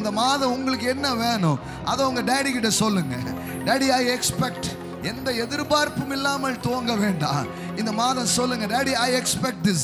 இந்த மாதம் உங்களுக்கு என்ன வேணும் அதை உங்க டேடி கிட்ட சொல்லுங்க டேடி ஐ எக்ஸ்பெக்ட் எந்த எதிர்பார்ப்பும் இல்லாமல் துவங்க வேண்டாம் இந்த மாதம் சொல்லுங்க டேடி ஐ எக்ஸ்பெக்ட் திஸ்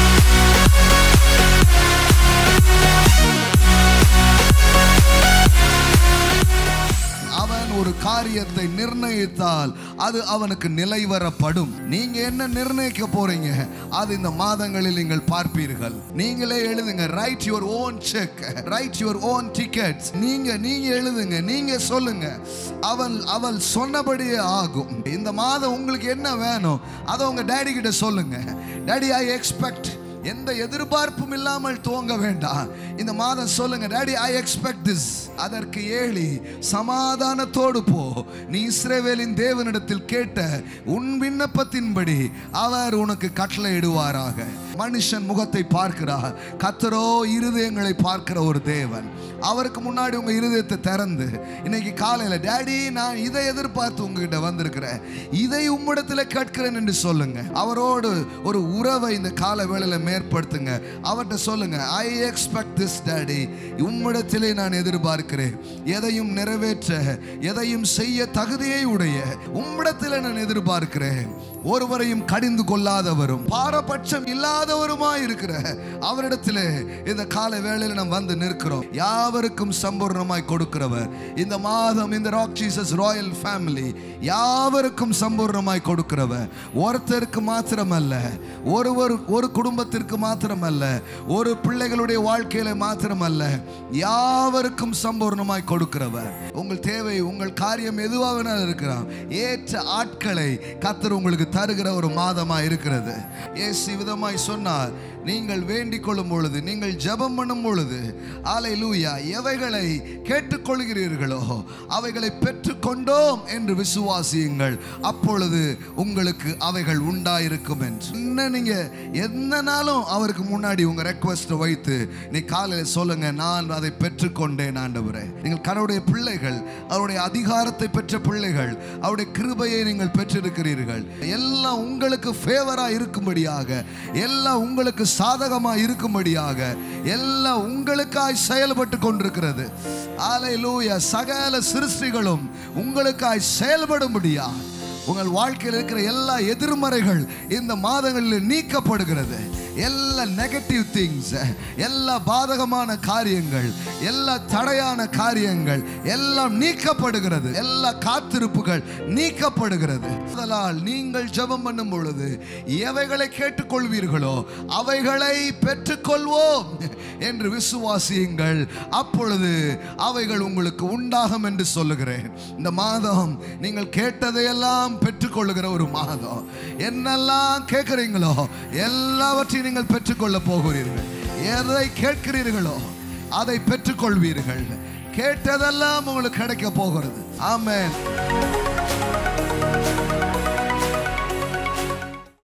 அவன் ஒரு காரியத்தை நிர்ணயித்தால் அது அவனுக்கு நிலைவரப்படும் நீங்க என்ன நிர்ணயிக்க போறீங்க அது இந்த மாதங்களில் நீங்கள் பார்ப்பீர்கள் நீங்களே எழுதுங்க write your own check write your own tickets நீங்க நீங்க எழுதுங்க நீங்க சொல்லுங்க அவள் அவள் சொன்னபடியே ஆகும் இந்த மாதம் உங்களுக்கு என்ன வேணும் அதை உங்க டேடி கிட்ட சொல்லுங்க டேடி ஐ எக்ஸ்பெக்ட் எந்த எதிர்பார்ப்பும் இல்லாமல் துவங்க வேண்டாம் இந்த மாதம் சொல்லுங்க டேடி ஐ எக்ஸ்பெக்ட் திஸ் அதற்கு ஏழி சமாதானத்தோடு போ நீ இஸ்ரவேலின் தேவனிடத்தில் கேட்ட உன் விண்ணப்பத்தின்படி அவர் உனக்கு கட்டளையிடுவாராக மனுஷன் முகத்தை பார்க்கிறார் கத்தரோ இருதயங்களை பார்க்கிற ஒரு தேவன் அவருக்கு முன்னாடி உங்க இருதயத்தை திறந்து இன்னைக்கு காலையில டேடி நான் இதை எதிர்பார்த்து உங்ககிட்ட வந்திருக்கிறேன் இதை உம்மிடத்தில் கேட்கிறேன் என்று சொல்லுங்க அவரோடு ஒரு உறவை இந்த கால வேளையில மேற்படுத்துங்க அவர்கிட்ட சொல்லுங்க ஐ எக்ஸ்பெக்ட் திஸ் டேடி உம்மிடத்திலே நான் எதிர்பார்க்கிறேன் எதையும் நிறைவேற்ற எதையும் செய்ய தகுதியை உடைய உம்மிடத்திலே நான் எதிர்பார்க்கிறேன் ஒருவரையும் கடிந்து கொள்ளாதவரும் பாரபட்சம் இல்லாதவருமாய் இருக்கிற அவரிடத்திலே இந்த கால வேளையில நாம் வந்து நிற்கிறோம் யாவருக்கும் சம்பூர்ணமாய் கொடுக்கிறவர் இந்த மாதம் இந்த ராக் ஜீசஸ் ராயல் ஃபேமிலி யாவருக்கும் சம்பூர்ணமாய் கொடுக்கிறவர் ஒருத்தருக்கு மாத்திரமல்ல ஒருவர் ஒரு குடும்பத்திற்கு மாத்திரமல்ல ஒரு பிள்ளைகளுடைய வாழ்க்கையில மாத்திரமல்ல யாவருக்கும் சம்பூர்ணமாய் கொடுக்கிறவர் உங்கள் தேவை உங்கள் காரியம் எதுவாக வேணாலும் இருக்கலாம் ஏற்ற ஆட்களை கத்தர் உங்களுக்கு தருகிற ஒரு மாதமா இருக்கிறது ஏசு விதமாய் சொன்னார் நீங்கள் வேண்டிக் கொள்ளும் பொழுது நீங்கள் ஜெபம் பண்ணும் பொழுது ஆலை லூயா எவைகளை கேட்டுக்கொள்கிறீர்களோ அவைகளை பெற்றுக்கொண்டோம் என்று விசுவாசியுங்கள் அப்பொழுது உங்களுக்கு அவைகள் உண்டாயிருக்கும் என்று என்ன நீங்க எந்த நாளும் அவருக்கு முன்னாடி உங்க ரெக்வஸ்ட் வைத்து நீ காலையில் சொல்லுங்க நான் அதை பெற்றுக்கொண்டேன் ஆண்டவரே நீங்கள் கடவுளுடைய பிள்ளைகள் அவருடைய அதிகாரத்தை பெற்ற பிள்ளைகள் அவருடைய கிருபையை நீங்கள் பெற்றிருக்கிறீர்கள் எல்லாம் உங்களுக்கு ஃபேவரா இருக்கும்படியாக எல்லாம் உங்களுக்கு சாதகமா இருக்கும்படியாக எல்லாம் உங்களுக்காய் செயல்பட்டு கொண்டிருக்கிறது ஆலையிலூயா சகல சிருஷ்டிகளும் உங்களுக்காய் செயல்படும்படியா உங்கள் வாழ்க்கையில் இருக்கிற எல்லா எதிர்மறைகள் இந்த மாதங்களில் நீக்கப்படுகிறது எல்லா நெகட்டிவ் திங்ஸ் எல்லா பாதகமான காரியங்கள் எல்லா தடையான காரியங்கள் எல்லாம் நீக்கப்படுகிறது எல்லா காத்திருப்புகள் நீக்கப்படுகிறது அதனால் நீங்கள் ஜெபம் பண்ணும் பொழுது எவைகளை கேட்டுக்கொள்வீர்களோ அவைகளை பெற்றுக்கொள்வோம் என்று விசுவாசியுங்கள் அப்பொழுது அவைகள் உங்களுக்கு உண்டாகும் என்று சொல்லுகிறேன் இந்த மாதம் நீங்கள் கேட்டதையெல்லாம் பெற்றுக்கொள்ளுகிற ஒரு மாதம் என்னெல்லாம் கேட்குறீங்களோ எல்லாவற்றையும் நீங்கள் பெற்றுக்கொள்ள போகிறீர்கள் எதை கேட்கிறீர்களோ அதை பெற்றுக்கொள்வீர்கள் கேட்டதெல்லாம் உங்களுக்கு கிடைக்க போகிறது ஆமென்